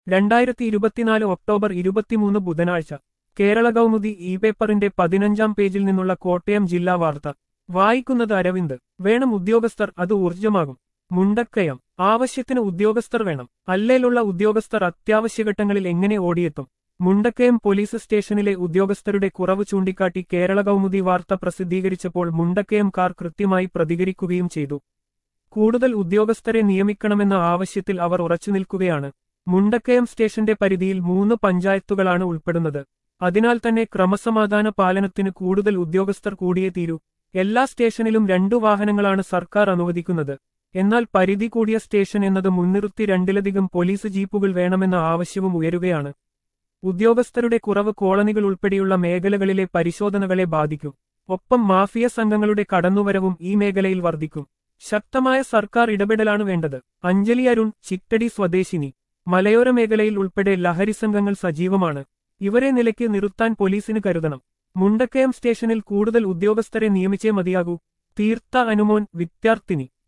രണ്ടായിരത്തി ഇരുപത്തിനാല് ഒക്ടോബർ ഇരുപത്തിമൂന്ന് ബുധനാഴ്ച കേരള കൗമുദി ഇ പേപ്പറിന്റെ പതിനഞ്ചാം പേജിൽ നിന്നുള്ള കോട്ടയം ജില്ലാ വാർത്ത വായിക്കുന്നത് അരവിന്ദ് വേണം ഉദ്യോഗസ്ഥർ അത് ഊർജ്ജമാകും മുണ്ടക്കയം ആവശ്യത്തിന് ഉദ്യോഗസ്ഥർ വേണം അല്ലേലുള്ള ഉദ്യോഗസ്ഥർ അത്യാവശ്യഘട്ടങ്ങളിൽ എങ്ങനെ ഓടിയെത്തും മുണ്ടക്കയം പോലീസ് സ്റ്റേഷനിലെ ഉദ്യോഗസ്ഥരുടെ കുറവ് ചൂണ്ടിക്കാട്ടി കേരള കൗമുദി വാർത്ത പ്രസിദ്ധീകരിച്ചപ്പോൾ മുണ്ടക്കയം കാർ കൃത്യമായി പ്രതികരിക്കുകയും ചെയ്തു കൂടുതൽ ഉദ്യോഗസ്ഥരെ നിയമിക്കണമെന്ന ആവശ്യത്തിൽ അവർ ഉറച്ചുനിൽക്കുകയാണ് മുണ്ടക്കയം സ്റ്റേഷന്റെ പരിധിയിൽ മൂന്ന് പഞ്ചായത്തുകളാണ് ഉൾപ്പെടുന്നത് അതിനാൽ തന്നെ ക്രമസമാധാന പാലനത്തിന് കൂടുതൽ ഉദ്യോഗസ്ഥർ കൂടിയേ തീരൂ എല്ലാ സ്റ്റേഷനിലും രണ്ടു വാഹനങ്ങളാണ് സർക്കാർ അനുവദിക്കുന്നത് എന്നാൽ പരിധി കൂടിയ സ്റ്റേഷൻ എന്നത് മുൻനിർത്തി രണ്ടിലധികം പോലീസ് ജീപ്പുകൾ വേണമെന്ന ആവശ്യവും ഉയരുകയാണ് ഉദ്യോഗസ്ഥരുടെ കുറവ് കോളനികൾ ഉൾപ്പെടെയുള്ള മേഖലകളിലെ പരിശോധനകളെ ബാധിക്കും ഒപ്പം മാഫിയ സംഘങ്ങളുടെ കടന്നുവരവും ഈ മേഖലയിൽ വർദ്ധിക്കും ശക്തമായ സർക്കാർ ഇടപെടലാണ് വേണ്ടത് അഞ്ജലി അരുൺ ചിറ്റടി സ്വദേശിനി മലയോര മേഖലയിൽ ഉൾപ്പെടെ ലഹരി സംഘങ്ങൾ സജീവമാണ് ഇവരെ നിലയ്ക്ക് നിർത്താൻ പോലീസിന് കരുതണം മുണ്ടക്കയം സ്റ്റേഷനിൽ കൂടുതൽ ഉദ്യോഗസ്ഥരെ നിയമിച്ചേ മതിയാകൂ തീർത്ത അനുമോൻ വിദ്യാർത്ഥിനി